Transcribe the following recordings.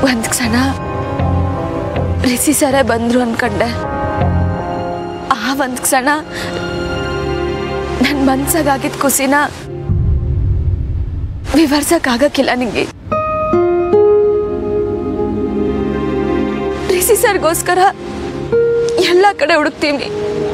ಒಂದ್ ಕ್ಷಣ ರಿಸಿ ಸರೇ ಬಂದ್ರು ಅನ್ಕೊಂಡೆ ಆ ಒಂದ್ ಕ್ಷಣ ನನ್ ಮನ್ಸಾಗಿದ್ದ ಖುಷಿನ ವಿವರ್ಸಕ್ಕಾಗಕ್ಕಿಲ್ಲ ನಿಂಗೆ ರಿಸಿ ಸರ್ಗೋಸ್ಕರ ಎಲ್ಲ ಕಡೆ ಹುಡುಕ್ತೀವಿ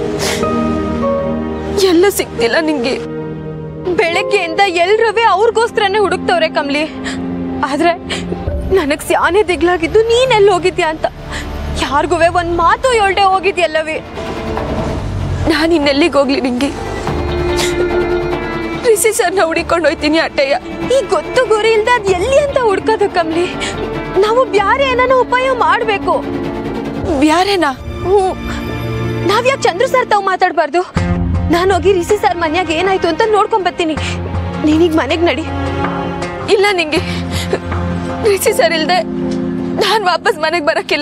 ಎಲ್ಲ ಸಿಗ್ತಿಲ್ಲ ನಿಂಗೆ ಬೆಳಗ್ಗೆಯಿಂದ ಎಲ್ರವೇ ಅವ್ರಿಗೋಸ್ಕರನೇ ಹುಡುಕ್ತವ್ರೆ ಕಮ್ಲಿ ಆದ್ರೆ ನನಗ್ ಸ್ಯಾನೆ ದಿಗ್ಲಾಗಿದ್ದು ನೀನೆಲ್ಲಿ ಹೋಗಿದ್ಯಾ ಅಂತ ಯಾರಿಗುವೆ ಒಂದ್ ಮಾತು ಹೇಳ್ದೆ ಹೋಗಿದ್ಯಲ್ಲವೇ ನಾನು ಇನ್ನೆಲ್ಲಿಗೆ ಹೋಗ್ಲಿ ನಿಂಗೆ ರಿಸಿ ಸರ್ನ ಹುಡಿಕೊಂಡು ಹೋಯ್ತೀನಿ ಅಟ್ಟಯ್ಯ ಈ ಗೊತ್ತು ಗುರಿ ಇಲ್ದ ಅದ್ ಎಲ್ಲಿ ಅಂತ ಹುಡ್ಕೋದು ಕಮ್ಲಿ ನಾವು ಬ್ಯಾರೆ ಏನಾನ ಉಪಾಯ ಮಾಡ್ಬೇಕು ಬ್ಯಾರೇನಾ ಹ್ಞೂ ನಾವ್ಯಾಕೆ ಚಂದ್ರ ಸರ್ ತಾವ್ ಮಾತಾಡ್ಬಾರ್ದು ನಾನು ಹೋಗಿ ರಿಸಿ ಸರ್ ಮನ್ಯಾಗ ಏನಾಯ್ತು ಅಂತ ನೋಡ್ಕೊಂಡ್ ಬರ್ತೀನಿ ನೀನೀಗ ಮನೆಗ್ ನಡಿ ಇಲ್ಲ ನಿಂಗೆ ರಿಸಿ ಸರ್ ಇಲ್ದೆ ನಾನ್ ವಾಪಸ್ ಮನೆಗೆ ಬರಕ್ಕಿಲ್ಲ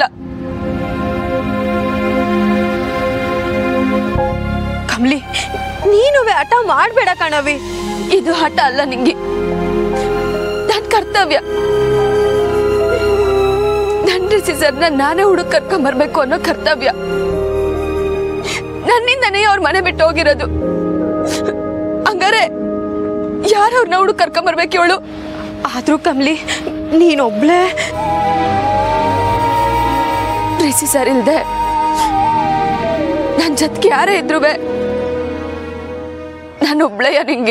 ಕಮ್ಲಿ ನೀನುವೆ ಹಠ ಮಾಡ್ಬೇಡ ಕಣವಿ ಇದು ಹಠ ಅಲ್ಲ ನಿಂಗೆ ನನ್ ಕರ್ತವ್ಯ ನನ್ ರಿಸಿ ಸರ್ನ ನಾನೇ ಹುಡುಕ್ ಕರ್ಕೊಂಬರ್ಬೇಕು ಅನ್ನೋ ಕರ್ತವ್ಯ ನನ್ನಿಂದನೇ ಅವ್ರ ಮನೆ ಬಿಟ್ಟು ಹೋಗಿರೋದು ಹಂಗಾರೆ ಯಾರು ಅವ್ರನ್ನ ಹುಡುಕ್ ಕರ್ಕೊಂಬರ್ಬೇಕು ಇವಳು ಆದ್ರೂ ಕಮ್ಲಿ ನೀನೊಬ್ಳೆ ರಿಸಿ ಸರ್ ಇಲ್ದೆ ನನ್ ಜೊತೆಗೆ ಯಾರೇ ಇದ್ರುವೆ ನಾನು ಒಬ್ಳೆಯ ನಿಂಗೆ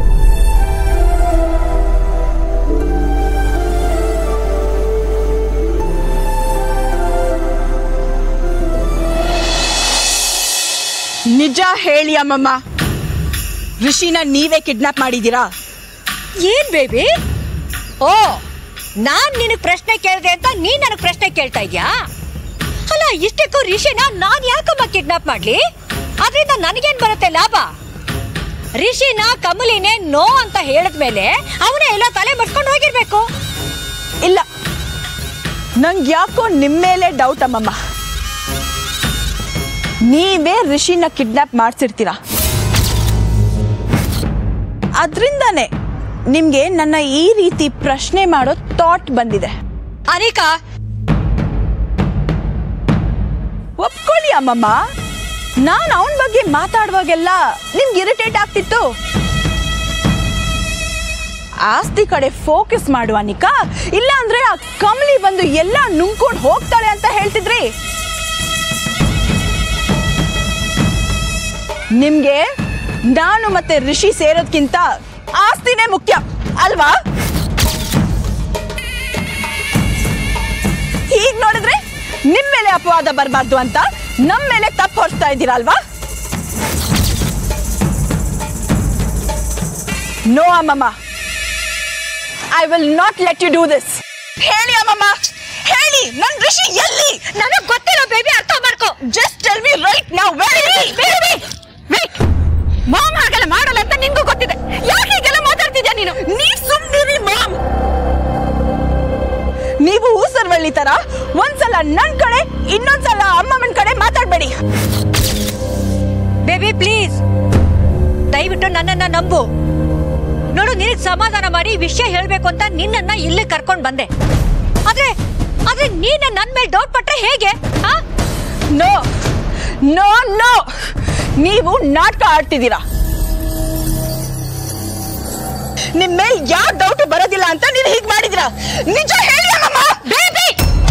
ನಿಜ ಹೇಳಿ ಅಮ್ಮಮ್ಮ ಋಷಿನ ನೀವೇ ಕಿಡ್ನಾಪ್ ಮಾಡಿದ್ದೀರಾ ಏನ್ ಬೇಬಿ ಓ ನಾನ್ ನಿನಗ್ ಪ್ರಶ್ನೆ ಕೇಳಿದೆ ಅಂತ ನೀನ್ ನನಗ್ ಪ್ರಶ್ನೆ ಕೇಳ್ತಾ ಇದ್ಯಾ ಅಲ್ಲ ಇಷ್ಟಕ್ಕೂ ರಿಷಿನ ನಾನ್ ಯಾಕಮ್ಮ ಕಿಡ್ನಾಪ್ ಮಾಡ್ಲಿ ಅದರಿಂದ ನನಗೇನ್ ಬರುತ್ತೆ ಲಾಭ ರಿಷಿನ ಕಮಲಿನೇ ನೋ ಅಂತ ಹೇಳಿದ್ಮೇಲೆ ಅವನೇ ಎಲ್ಲ ತಲೆ ಮರ್ಸ್ಕೊಂಡು ಹೋಗಿರ್ಬೇಕು ಇಲ್ಲ ನಂಗೆ ಯಾಕೋ ನಿಮ್ಮ ಮೇಲೆ ಡೌಟ್ ಅಮ್ಮಮ್ಮ ನೀವೇ ಋಷಿನ ಕಿಡ್ನಾಪ್ ಮಾಡ್ಸಿರ್ತೀರಾ ಅದರಿಂದಾನೆ ನಿಮ್ಗೆ ನನ್ನ ಈ ರೀತಿ ಪ್ರಶ್ನೆ ಮಾಡೋ ಥಾಟ್ ಬಂದಿದೆ ಅನಿಕಾ ಒಪ್ಕೊಳ್ಳಿ ಅಮ್ಮಮ್ಮ ನಾನು ಅವನ ಬಗ್ಗೆ ಮಾತಾಡುವಾಗೆಲ್ಲ ನಿಮ್ಗೆ ಇರಿಟೇಟ್ ಆಗ್ತಿತ್ತು ಆಸ್ತಿ ಕಡೆ ಫೋಕಸ್ ಮಾಡುವ ನಿಕಾ ಇಲ್ಲ ಅಂದ್ರೆ ಆ ಕಮಲಿ ಬಂದು ಎಲ್ಲ ನುಂಗ್ಕೊಂಡು ಹೋಗ್ತಾಳೆ ಅಂತ ಹೇಳ್ತಿದ್ರಿ ನಿಮ್ಗೆ ನಾನು ಮತ್ತೆ ಋಷಿ ಸೇರೋದ್ಕಿಂತ ಆಸ್ತಿನೇ ಮುಖ್ಯ ಅಲ್ವಾ ಹೀಗ್ ನೋಡಿದ್ರೆ ನಿಮ್ ಮೇಲೆ ಅಪವಾದ ಬರಬಾರ್ದು ಅಂತ ನಮ್ ಮೇಲೆ ತಪ್ಪು ಹೊರಿಸ್ತಾ ಇದ್ದೀರಾ ಅಲ್ವಾ ನೋ ಅಮ್ಮಮ್ಮ I will not let you do this ಹೇಳಿ ಅಮ್ಮಮ್ಮ ಹೇಳಿ ನನ್ ಋಷಿ ಎಲ್ಲಿ ನನಗ್ ಗೊತ್ತಿಲ್ಲ ಬೇಬಿ ಅರ್ಥ ಮಾಡ್ಕೋ just tell me right now mom ಹಾಗೆಲ್ಲ ಮಾಡಲ್ಲ ಅಂತ ನಿನ್ಗೂ ಗೊತ್ತಿದೆ ಯಾಕೆ ಹೀಗೆಲ್ಲ ಮಾತಾಡ್ತಿದ್ಯಾ ನೀನು ನೀವ್ ಸುಮ್ಮನಿರಿ ಮಾಮ್ ನೀವು ಊಸರ್ವಳ್ಳಿ ತರ ಒಂದ್ಸಲ ನನ್ ಕಡೆ ಇನ್ನೊಂದ್ಸಲ ಅಮ್ಮಮ್ಮನ ಕಡೆ ಮಾತಾಡ್ಬೇಡಿ ಬೇಬಿ ಪ್ಲೀಸ್ ದಯವಿಟ್ಟು ನನ್ನನ್ನ ನಂಬು ನೋಡು ನಿನಗ್ ಸಮಾಧಾನ ಮಾಡಿ ವಿಷಯ ಹೇಳ್ಬೇಕು ಅಂತ ನಿನ್ನನ್ನ ಇಲ್ಲಿ ಕರ್ಕೊಂಡ್ ಬಂದೆ ಆದ್ರೆ ಆದ್ರೆ ನೀನ ನನ್ ಮೇಲೆ ಡೌಟ್ ಪಟ್ರೆ ಹೇಗೆ ಆ? ನೋ ನೋ ನೋ ನೀವು ನಾಟಕ ಆಡ್ತಿದ್ದೀರಾ ನಿಮ್ ಮೇಲ್ ಯಾವ ಡೌಟ್ ಬರೋದಿಲ್ಲ ಅಂತ ನೀವು ಹೀಗ್ ಮಾಡಿದಿರಾ ನಿಜ ಹೇಳಿ ಅಮ್ಮಮ್ಮ ಬೇಬಿ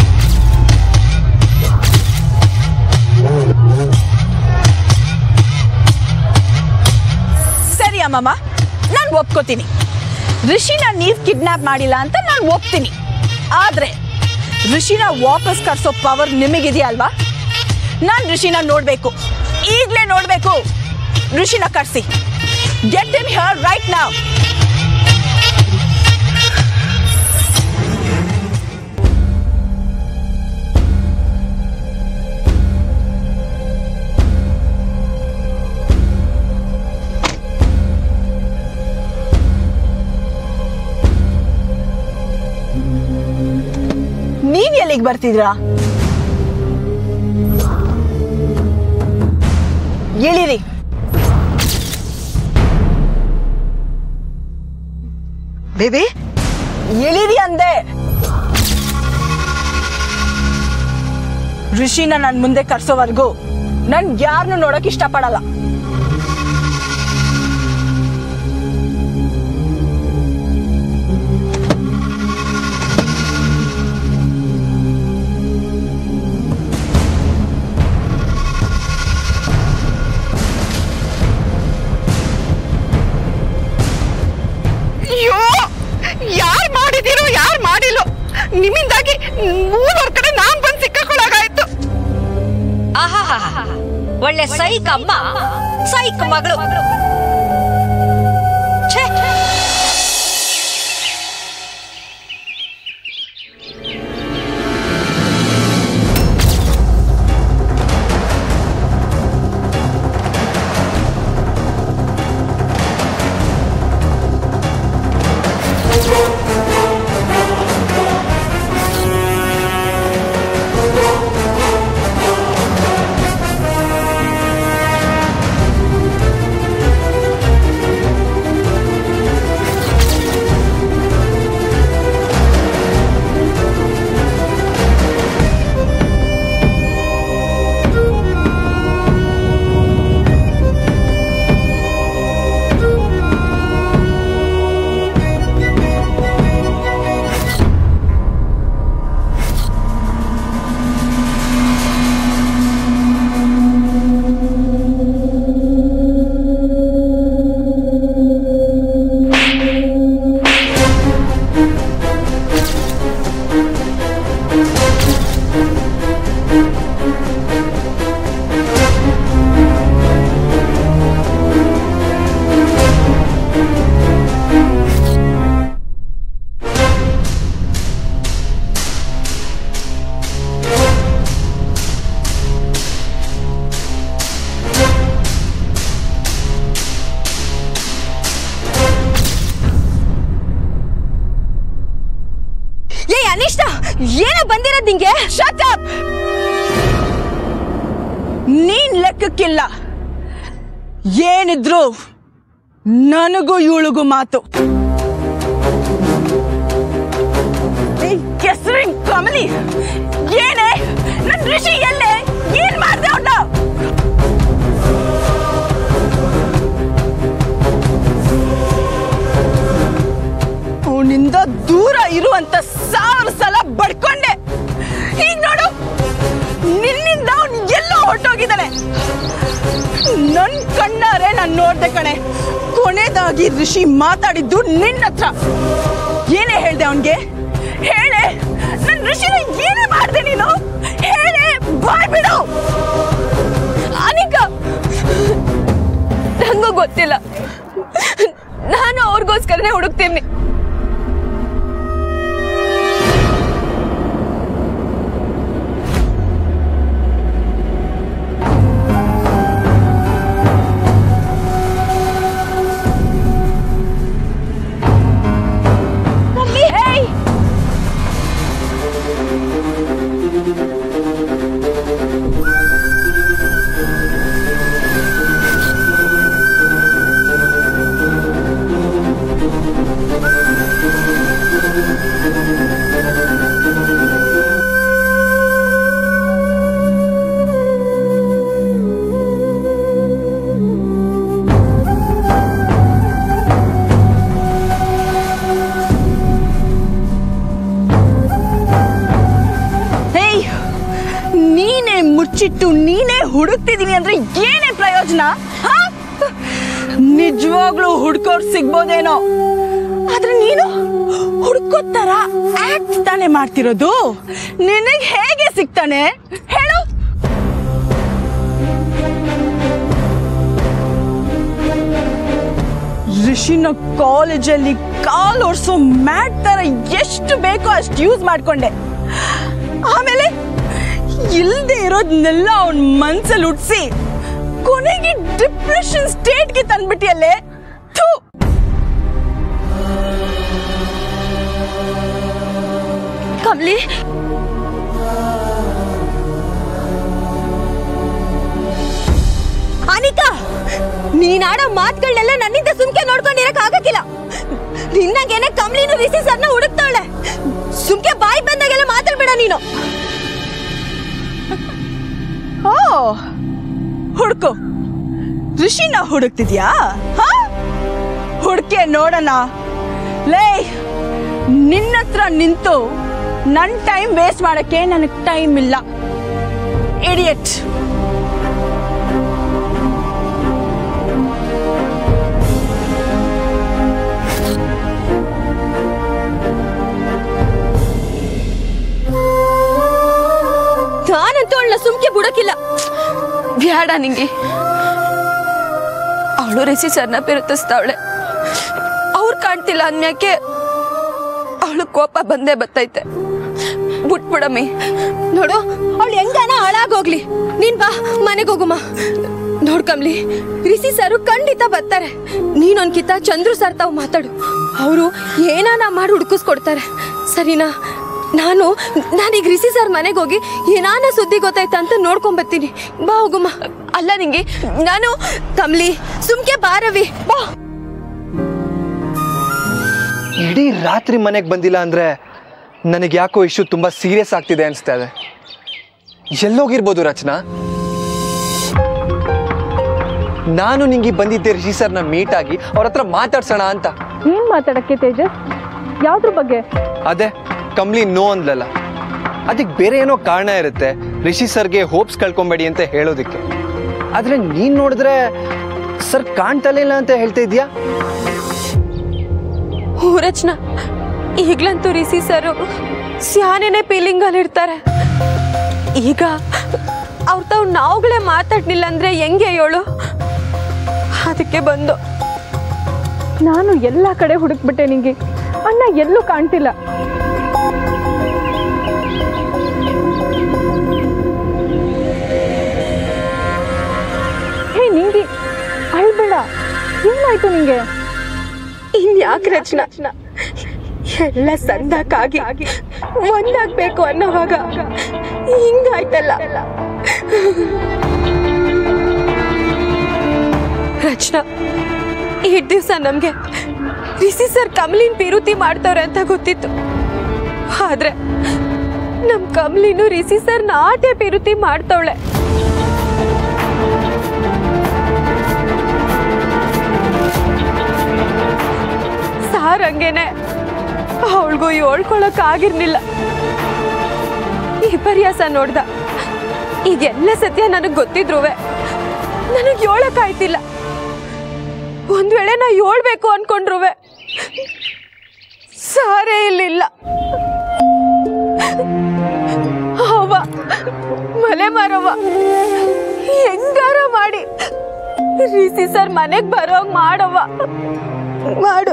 ಸರಿ ಅಮ್ಮಮ್ಮ ನಾನು ಒಪ್ಕೋತೀನಿ ಋಷಿನ ನೀವ್ ಕಿಡ್ನಾಪ್ ಮಾಡಿಲ್ಲ ಅಂತ ನಾನು ಒಪ್ತೀನಿ ಆದ್ರೆ ಋಷಿನ ವಾಪಸ್ ಕರ್ಸೋ ಪವರ್ ನಿಮಗಿದೆಯಾ ಅಲ್ವಾ ನಾನು ಋಷಿನ ನೋಡ್ಬೇಕು ಈಗ್ಲೇ ನೋಡ್ಬೇಕು ಋಷಿನ ಕರ್ಸಿ ಗೆಟ್ ಹಿಮ್ ಹಿಯರ್ ರೈಟ್ ನಾವ್ ನೀವ್ ಎಲ್ಲಿಗೆ ಬರ್ತಿದ್ರಾ ಇಳಿರಿ ಬೇಬಿ ಇಳಿರಿ ಅಂದೆ ಋಷಿನ ನನ್ ಮುಂದೆ ಕರ್ಸೋವರೆಗೂ ನನ್ ಯಾರನ್ನು ನೋಡಕ್ ಇಷ್ಟಪಡಲ್ಲ ಅಯ್ಯೋ ಯಾರ್ ಮಾಡಿದಿರೋ ಯಾರ್ ಮಾಡಿಲ್ಲೋ ನಿಮ್ಮಿಂದಾಗಿ ಮೂರವ್ರ ಕಡೆ ನಾನ್ ಬಂದ್ ಸಿಕ್ಕಾಕೊಳ್ಳಾಗಾಯ್ತು ಆಹಾ ಒಳ್ಳೆ ಸೈಕ್ ಅಮ್ಮ ಸೈಕ್ ಮಗಳು ಛೇ ಏ ಅನಿಷ್ಟ ಏನ ಬಂದಿರೋದ್ ನಿಂಗೆ Shut up! ನೀನ್ ಲೆಕ್ಕಕ್ಕಿಲ್ಲ ಏನಿದ್ರು ನನಗೂ ಇವಳಿಗೂ ಮಾತು ಈ ಕೆಸರಿನ ಕಮಲಿ ಏನೇ ನನ್ ಋಷಿ ಎಲ್ಲೇ ಏನ್ ಮಾಡ್ದೆ ಅವ್ನ ಅವನಿಂದ ದೂರ ಇರುವಂತ ಸಾವಿರ ಸಲ ಬಡ್ಕೊಂಡೆ ಈಗ ನೋಡು ನಿನ್ನಿಂದ ಅವನು ಎಲ್ಲೋ ಹೊರಟೋಗಿದ್ದಾನೆ ನನ್ ಕಣ್ಣಾರೆ ನಾನ್ ನೋಡ್ದೆ ಕಣೆ ಕೊನೆದಾಗಿ ಋಷಿ ಮಾತಾಡಿದ್ದು ನಿನ್ನ ಹತ್ರ ಏನೇ ಹೇಳ್ದೆ ಅವನ್ಗೆ ಹೇಳೆ ನನ್ ಋಷಿನ ಏನೇ ಮಾಡ್ದೆ ನೀನು ಹೇಳೆ ಬಾಯ್ ಬಿಡು ಅನಿಕ ನಂಗೂ ಗೊತ್ತಿಲ್ಲ ನಾನು ಅವ್ರಿಗೋಸ್ಕರನೇ ಹುಡುಕ್ತೀನಿ ಮಮ್ಮಿ ಹೇಯ್ ಹೇಯ್ ನೀನೇ ಮುಚ್ಚಿಟ್ಟು ನೀನೇ ಹುಡುಕ್ತಿದೀನಿ ಅಂದ್ರೆ ಏನೇ ಪ್ರಯೋಜನ ಹಾ? ನಿಜವಾಗ್ಲೂ ಹುಡ್ಕೋರ್ ಸಿಗ್ಬೋದೇನೋ ಆದ್ರೆ ನೀನು ಹುಡ್ಕೋ ತರ ಆಕ್ಟ್ ತಾನೇ ಮಾಡ್ತಿರೋದು ನಿನಗ್ ಹೇಗೆ ಸಿಗ್ತಾನೆ ಹೇಳು ಋಷಿನ ಕಾಲೇಜಲ್ಲಿ ಕಾಲ್ ಓಡಿಸೋ ಮ್ಯಾಟ್ ತರ ಎಷ್ಟು ಬೇಕೋ ಅಷ್ಟು ಯೂಸ್ ಮಾಡ್ಕೊಂಡೆ ಆಮೇಲೆ ಇಲ್ದೇ ಇರೋದ್ನೆಲ್ಲ ಅವನ್ ಮನ್ಸಲ್ಲಿ ಉಡ್ಸಿ ಕೊನೆಗೆ ಡಿಪ್ರೆಷನ್ ಸ್ಟೇಟ್ಗೆ ತಂದ್ಬಿಟ್ಟಿಯಲ್ಲೇ ಥೂ ಕಮ್ಲಿ ಅನಿತಾ ನೀನಾಡೋ ಮಾತುಗಳನ್ನೆಲ್ಲ ನನ್ನಿಂದ ಸುಮ್ಕೆ ನೋಡ್ಕೊಂಡಿರಕ್ ಆಗಕ್ಕಿಲ್ಲ ನಿನ್ನಂಗೇನೆ ಕಮ್ಲಿನು ರಿಸಿ ಸರ್ನ ಹುಡುಕ್ತಾಳೆ ಸುಮ್ಕೆ ಬಾಯಿ ಬಂದಾಗೆಲ್ಲ ಮಾತಾಡ್ಬೇಡ ನೀನು ಓ ಹುಡ್ಕು ಋಷಿನ ಹುಡುಕ್ತಿದ್ಯಾ ಹಾ ಹುಡ್ಕೆ ನೋಡೋಣ ಲೇ ನಿನ್ನ ಹತ್ರ ನಿಂತು ನನ್ನ ಟೈಮ್ ವೇಸ್ಟ್ ಮಾಡಕ್ಕೆ ನನಗೆ ಟೈಮ್ ಇಲ್ಲ ಇಡಿಯಟ್ ನಾನಂತೂ ಅವಳನ್ನ ಸುಮ್ಕೆ ಬಿಡೋಕಿಲ್ಲ ಬ್ಯಾಡ ನಿಂಗೆ ಅವಳು ರಿಸಿ ಸರ್ನ ಪ್ರೇರಿಸ್ತಾವಳೆ ಅವ್ರು ಕಾಣ್ತಿಲ್ಲ ಅಂದ್ಮ್ಯಾಕೆ ಅವಳು ಕೋಪ ಬಂದೇ ಬತ್ತೈತೆ ಬಿಟ್ಬಿಡಮ್ಮಿ ನೋಡು ಅವಳು ಹೆಂಗಾನ ಹಾಳಾಗೋಗ್ಲಿ ನೀನ್ ಬಾ ಮನೆಗೆ ಹೋಗುಮ ನೋಡ್ಕಮ್ಲಿ ರಿಸಿ ಸರು ಖಂಡಿತ ಬರ್ತಾರೆ ನೀನೊಂದ್ಕಿತ ಚಂದ್ರು ಸರ್ ತಾವು ಮಾತಾಡು ಅವರು ಏನಾನ ಮಾಡಿ ಹುಡುಕಿಸ್ಕೊಡ್ತಾರೆ ಸರಿನಾ ನಾನು ನಾನೀಗ ರಿಸಿ ಸರ್ ಮನೆಗೆ ಹೋಗಿ ಏನಾನ ಸುದ್ದಿ ಗೊತ್ತಾಯ್ತಾ ಅಂತ ನೋಡ್ಕೊಂಡ್ ಬರ್ತೀನಿ ಬಾ ಹೋಗುಮ ಅಲ್ಲ ನಿಂಗೆ ನಾನು ಕಮ್ಲಿ ಸುಮ್ಕೆ ಬಾರವಿ ಬಾ ಇಡೀ ರಾತ್ರಿ ಮನೆಗೆ ಬಂದಿಲ್ಲ ಅಂದರೆ ನನಗೆ ಯಾಕೋ ಇಶ್ಯೂ ತುಂಬ ಸೀರಿಯಸ್ ಆಗ್ತಿದೆ ಅನಿಸ್ತಾ ಇದೆ ಎಲ್ಲೋಗಿರ್ಬೋದು ರಚನಾ ನಾನು ನಿಂಗೆ ಬಂದಿದ್ದೆ ರಿಷಿ ಸರ್ನ ಮೀಟ್ ಆಗಿ ಅವ್ರ ಹತ್ರ ಮಾತಾಡ್ಸೋಣ ಅಂತ ಏನ್ ಮಾತಾಡಕ್ಕೆ ತೇಜಸ್ ಯಾವ್ದ್ರ ಬಗ್ಗೆ ಅದೇ ಕಂಬ್ಲಿ ನೋ ಅಂದ್ಲಲ್ಲ ಅದಕ್ಕೆ ಬೇರೆ ಏನೋ ಕಾರಣ ಇರುತ್ತೆ ರಿಷಿ ಸರ್ಗೆ ಹೋಪ್ಸ್ ಕಳ್ಕೊಂಬೇಡಿ ಅಂತ ಹೇಳೋದಕ್ಕೆ ಆದ್ರೆ ನೀನ್ ನೋಡಿದ್ರೆ ಸರ್ ಕಾಣ್ತಲೇ ಇಲ್ಲ ಅಂತ ಹೇಳ್ತಾ ಇದೀಯಾ ಹೂ ರಚನಾ ಈಗ್ಲಂತೂ ರಿಸಿ ಸರು ಸ್ಯಾನೇನೆ ಫೀಲಿಂಗ್ ಅಲ್ಲಿ ಇರ್ತಾರೆ ಈಗ ಅವ್ರ ತಾವ್ ನಾವುಗಳೇ ಮಾತಾಡ್ಲಿಲ್ಲ ಅಂದ್ರೆ ಹೆಂಗೆ ಹೇಳು ಅದಕ್ಕೆ ಬಂದು ನಾನು ಎಲ್ಲಾ ಕಡೆ ಹುಡುಕ್ಬಿಟ್ಟೆ ನಿಂಗೆ ಅಣ್ಣ ಎಲ್ಲೂ ಕಾಣ್ತಿಲ್ಲ ಹೇ ನಿಂಗೆ ಅಳ್ಬೇಡ ಏನಾಯ್ತು ನಿಂಗೆ ಇನ್ಯಾಕೆ ರಚನಾ ಎಲ್ಲ ಸಂದಕ್ಕಾಗಿ ಒಂದಾಗ್ಬೇಕು ಅನ್ನೋವಾಗ ಹಿಂಗಾಯ್ತಲ್ಲ ರಚನಾ ಇಟ್ ದಿವ್ಸ ನಮ್ಗೆ ರಿಸಿ ಸರ್ ಕಮಲಿನ್ ಪಿರುತಿ ಮಾಡ್ತವ್ರೆ ಅಂತ ಗೊತ್ತಿತ್ತು ಆದ್ರೆ ನಮ್ ಕಮಲಿನು ರಿಸಿ ಸರ್ ನಾಟೆ ಪಿರುತಿ ಮಾಡ್ತವಳೆ ಸಾರ್ ಹಂಗೇನೆ ಅವಳಿಗೂ ಹೇಳ್ಕೊಳಕ್ ಆಗಿರ್ಲಿಲ್ಲ ಈ ಪರ್ಯಾಸ ನೋಡ್ದ ಇದೆಲ್ಲ ಸತ್ಯ ನನಗ್ ಗೊತ್ತಿದ್ರುವೆ ನನಗ್ ಹೇಳಕ್ ಆಯ್ತಿಲ್ಲ ಒಂದ್ ವೇಳೆ ನಾ ಹೇಳ್ಬೇಕು ಅನ್ಕೊಂಡ್ರುವೆ ಸಾರೇ ಇಲ್ಲಿಲ್ಲ ಅವ ಮಲೆ ಮಾರವ ಹೆಂಗಾರ ಮಾಡಿ ರಿಸಿ ಸರ್ ಮನೆಗ್ ಬರೋಂಗ್ ಮಾಡವ ಮಾಡು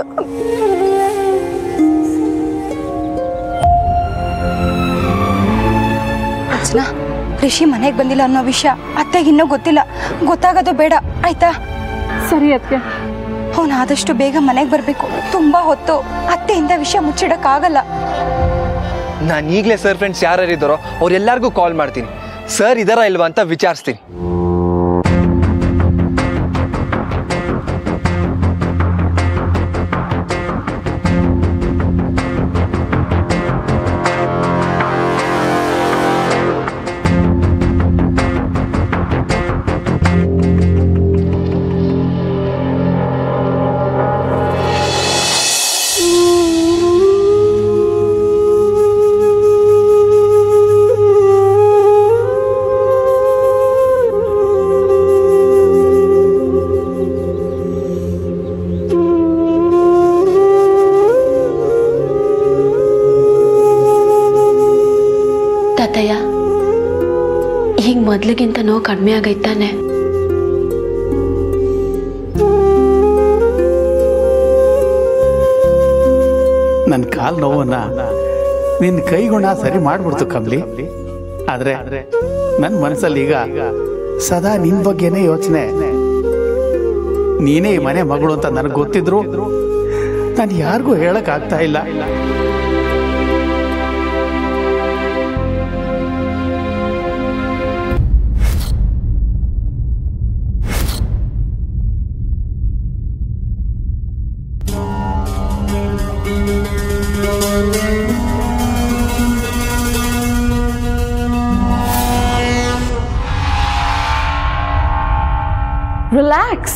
ರಚನಾ ರಿಷಿ ಮನೆಗೆ ಬಂದಿಲ್ಲ ಅನ್ನೋ ವಿಷಯ ಅತ್ತೆಗೆ ಇನ್ನೂ ಗೊತ್ತಿಲ್ಲ ಗೊತ್ತಾಗೋದು ಬೇಡ ಆಯ್ತಾ ಸರಿ ಅದಕ್ಕೆ ಅವನು ಆದಷ್ಟು ಬೇಗ ಮನೆಗೆ ಬರಬೇಕು ತುಂಬಾ ಹೊತ್ತು ಅತ್ತೆಯಿಂದ ವಿಷಯ ಮುಚ್ಚಿಡಕ್ಕಾಗಲ್ಲ ನಾನು ಈಗಲೇ ಸರ್ ಫ್ರೆಂಡ್ಸ್ ಯಾರು ಇದ್ದಾರೋ ಅವ್ರೆಲ್ಲರಿಗೂ ಕಾಲ್ ಮಾಡ್ತೀನಿ ಸರ್ ಇದಾರಾ ಇಲ್ವಾ ಅಂತ ವಿಚಾರಿಸ್ತೀನಿ ತಾತಯ್ಯ ಈಗ ಮೊದ್ಲಿಗಿಂತ ನೋವು ಕಡಿಮೆ ಆಗೈತಾನೆ ನನ್ನ ಕಾಲ್ ನೋವನ್ನ ನಿನ್ನ ಕೈಗುಣ ಸರಿ ಮಾಡ್ಬಿಡ್ತು ಕಮ್ಲಿ ಆದ್ರೆ ನನ್ನ ಮನಸ್ಸಲ್ಲಿ ಈಗ ಸದಾ ನಿನ್ ಬಗ್ಗೆನೇ ಯೋಚನೆ ನೀನೇ ಈ ಮನೆ ಮಗಳು ಅಂತ ನನಗೆ ಗೊತ್ತಿದ್ರು ನಾನು ಯಾರಿಗೂ ಹೇಳಕ್ ಆಗ್ತಾ ಇಲ್ಲ ರಿಲ್ಯಾಕ್ಸ್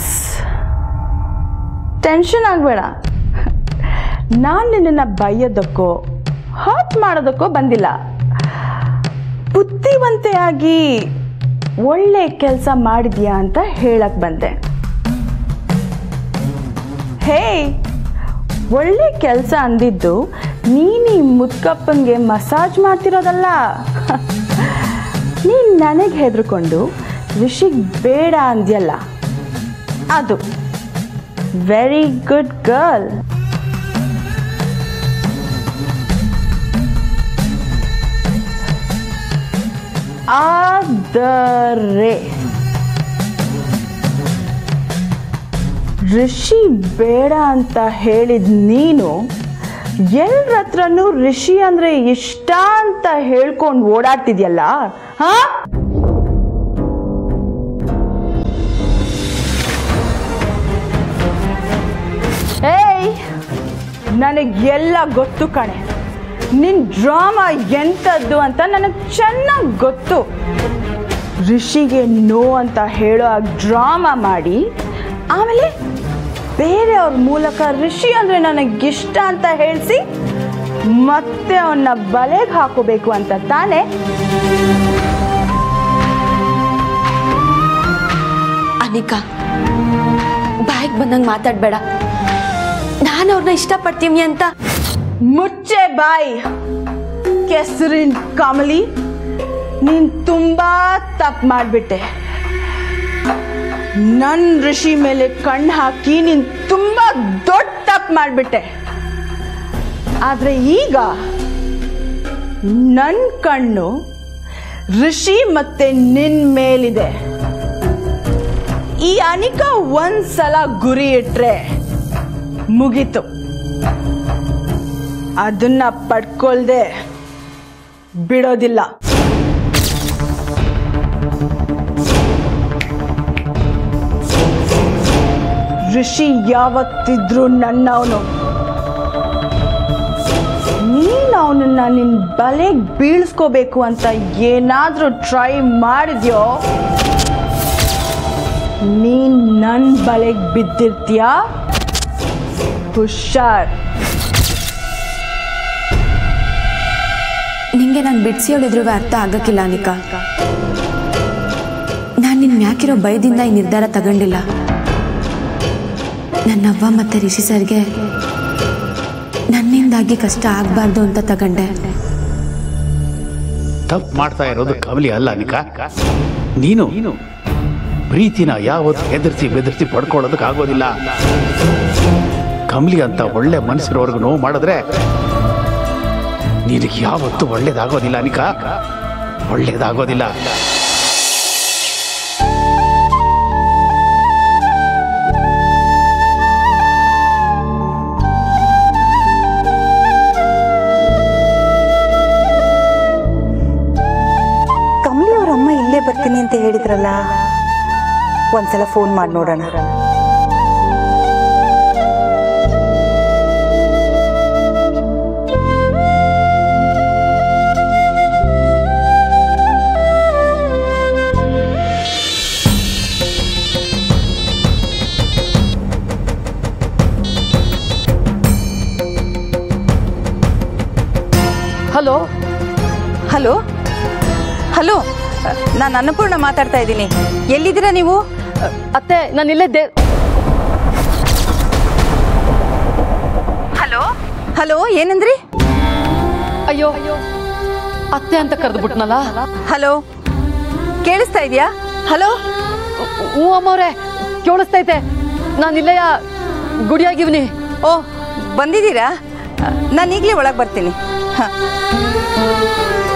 ಟೆನ್ಷನ್ ಆಗಬೇಡ ನಾನು ನಿನ್ನನ್ನು ಬೈಯೋದಕ್ಕೋ ಹರ್ಟ್ ಮಾಡೋದಕ್ಕೋ ಬಂದಿಲ್ಲ ಬುದ್ಧಿವಂತೆಯಾಗಿ ಒಳ್ಳೆ ಕೆಲಸ ಮಾಡಿದ್ಯಾ ಅಂತ ಹೇಳಕ್ ಬಂದೆ ಹೇ ಒಳ್ಳೆ ಕೆಲಸ ಅಂದಿದ್ದು ನೀನು ಈ ಮುದ್ಕಪ್ಪನಿಗೆ ಮಸಾಜ್ ಮಾಡ್ತಿರೋದಲ್ಲ ನೀನು ನನಗೆ ಹೆದರ್ಕೊಂಡು ರಿಷಿಗ್ ಬೇಡ ಅಂದ್ಯಲ್ಲ ಅದು ವೆರಿ ಗುಡ್ ಗರ್ಲ್ ಆದರೆ ಋಷಿ ಬೇಡ ಅಂತ ಹೇಳಿದ ನೀನು ಎಲ್ರ ಹತ್ರನೂ ಋಷಿ ಅಂದ್ರೆ ಇಷ್ಟ ಅಂತ ಹೇಳ್ಕೊಂಡು ಓಡಾಡ್ತಿದ್ಯಲ್ಲ ಹಾ ಏಯ್ ನನಗೆಲ್ಲ ಗೊತ್ತು ಕಣೆ ನಿನ್ ಡ್ರಾಮಾ ಎಂಥದ್ದು ಅಂತ ನನಗೆ ಚೆನ್ನಾಗಿ ಗೊತ್ತು ಋಷಿಗೆ ನೋ ಅಂತ ಹೇಳೋ ಆ ಡ್ರಾಮಾ ಮಾಡಿ ಆಮೇಲೆ ಬೇರೆಯವ್ರ ಮೂಲಕ ಋಷಿ ಅಂದರೆ ನನಗಿಷ್ಟ ಅಂತ ಹೇಳಿಸಿ ಮತ್ತೆ ಅವನ್ನ ಬಲೆಗೆ ಹಾಕೋಬೇಕು ಅಂತ ತಾನೇ ಅನಿಕಾ ಬಾಯಿಗೆ ಬಂದಂಗೆ ಮಾತಾಡಬೇಡ ನಾನು ಅವ್ರನ್ನ ಇಷ್ಟಪಡ್ತೀನಿ ಅಂತ ಮುಚ್ಚೆ ಬಾಯಿ ಕೆಸರಿನ ಕಮಲಿ ನೀನ್ ತುಂಬಾ ತಪ್ಪು ಮಾಡಿಬಿಟ್ಟೆ ನನ್ನ ಋಷಿ ಮೇಲೆ ಕಣ್ಣು ಹಾಕಿ ನೀನ್ ತುಂಬಾ ದೊಡ್ಡ ತಪ್ಪು ಮಾಡಿಬಿಟ್ಟೆ ಆದ್ರೆ ಈಗ ನನ್ನ ಕಣ್ಣು ಋಷಿ ಮತ್ತೆ ನಿನ್ ಮೇಲಿದೆ ಈ ಅನಿಕಾ ಒಂದ್ಸಲ ಗುರಿ ಇಟ್ರೆ ಮುಗೀತು ಅದನ್ನ ಪಡ್ಕೊಳ್ದೆ ಬಿಡೋದಿಲ್ಲ ಋಷಿ ಯಾವತ್ತಿದ್ರು ನನ್ನವನು ನೀನು ಅವನನ್ನ ನಿನ್ ಬಲೆಗೆ ಬೀಳ್ಸ್ಕೋಬೇಕು ಅಂತ ಏನಾದ್ರೂ ಟ್ರೈ ಮಾಡಿದ್ಯೋ ನೀನ್ ನನ್ನ ಬಲೆಗೆ ಬಿದ್ದಿರ್ತೀಯಾ ಹುಷಾರ್ ನಿಂಗೆ ನಾನು ಬಿಡಿಸಿ ಹೇಳಿದ್ರು ಅರ್ಥ ಆಗಕ್ಕಿಲ್ಲ ಅನಿಕಾ ನಾನು ನಿನ್ನ ಮ್ಯಾಕಿರೋ ಭಯದಿಂದ ಈ ನಿರ್ಧಾರ ತಗೊಂಡಿಲ್ಲ ನನ್ನವ್ವ ಮತ್ತು ರಿಷಿ ಸರ್ಗೆ ನನ್ನಿಂದಾಗಿ ಕಷ್ಟ ಆಗಬಾರ್ದು ಅಂತ ತಗೊಂಡೆ ತಪ್ಪು ಮಾಡ್ತಾ ಇರೋದು ಕಮಲಿ ಅಲ್ಲ ಅನಿಕಾ ನೀನು ಪ್ರೀತಿನ ಯಾವತ್ತು ಹೆದರ್ಸಿ ಬೆದರ್ಸಿ ಪಡ್ಕೊಳ್ಳೋದಕ್ಕೆ ಆಗೋದಿಲ್ಲ ಕಮಲಿ ಅಂತ ಒಳ್ಳೆ ಮನಸ್ಸಿರೋರ್ಗು ನೋವು ಮಾಡಿದ್ರೆ ನಿನಗೆ ಯಾವತ್ತೂ ಒಳ್ಳೇದಾಗೋದಿಲ್ಲ ಅನಿಕಾ ಒಳ್ಳೇದಾಗೋದಿಲ್ಲ ಕಮಲಿ ಅವ್ರ ಅಮ್ಮ ಇಲ್ಲೇ ಬರ್ತೀನಿ ಅಂತ ಹೇಳಿದ್ರಲ್ಲ ಒಂದ್ಸಲ ಫೋನ್ ಮಾಡಿ ನೋಡೋಣ ಹಲೋ ಹಲೋ ಹಲೋ ನಾನು ಅನ್ನಪೂರ್ಣ ಮಾತಾಡ್ತಾ ಇದ್ದೀನಿ ಎಲ್ಲಿದ್ದೀರಾ ನೀವು ಅತ್ತೆ ನಾನು ಇಲ್ಲೇ ದೇ ಹಲೋ ಹಲೋ ಏನಂದ್ರಿ ಅಯ್ಯೋ ಅತ್ತೆ ಅಂತ ಕರೆದ್ಬಿಟ್ನಲ್ಲ ಹಲೋ ಕೇಳಿಸ್ತಾ ಇದೆಯಾ ಹಲೋ ಹ್ಞೂ ಅಮ್ಮವ್ರೆ ಕೇಳಿಸ್ತೈತೆ ನಾನು ಇಲ್ಲೆಯ ಗುಡಿಯಾಗಿವ್ನಿ ಓ ಬಂದಿದ್ದೀರಾ ನಾನು ಈಗಲೇ ಒಳಗೆ ಬರ್ತೀನಿ ಹಾಂ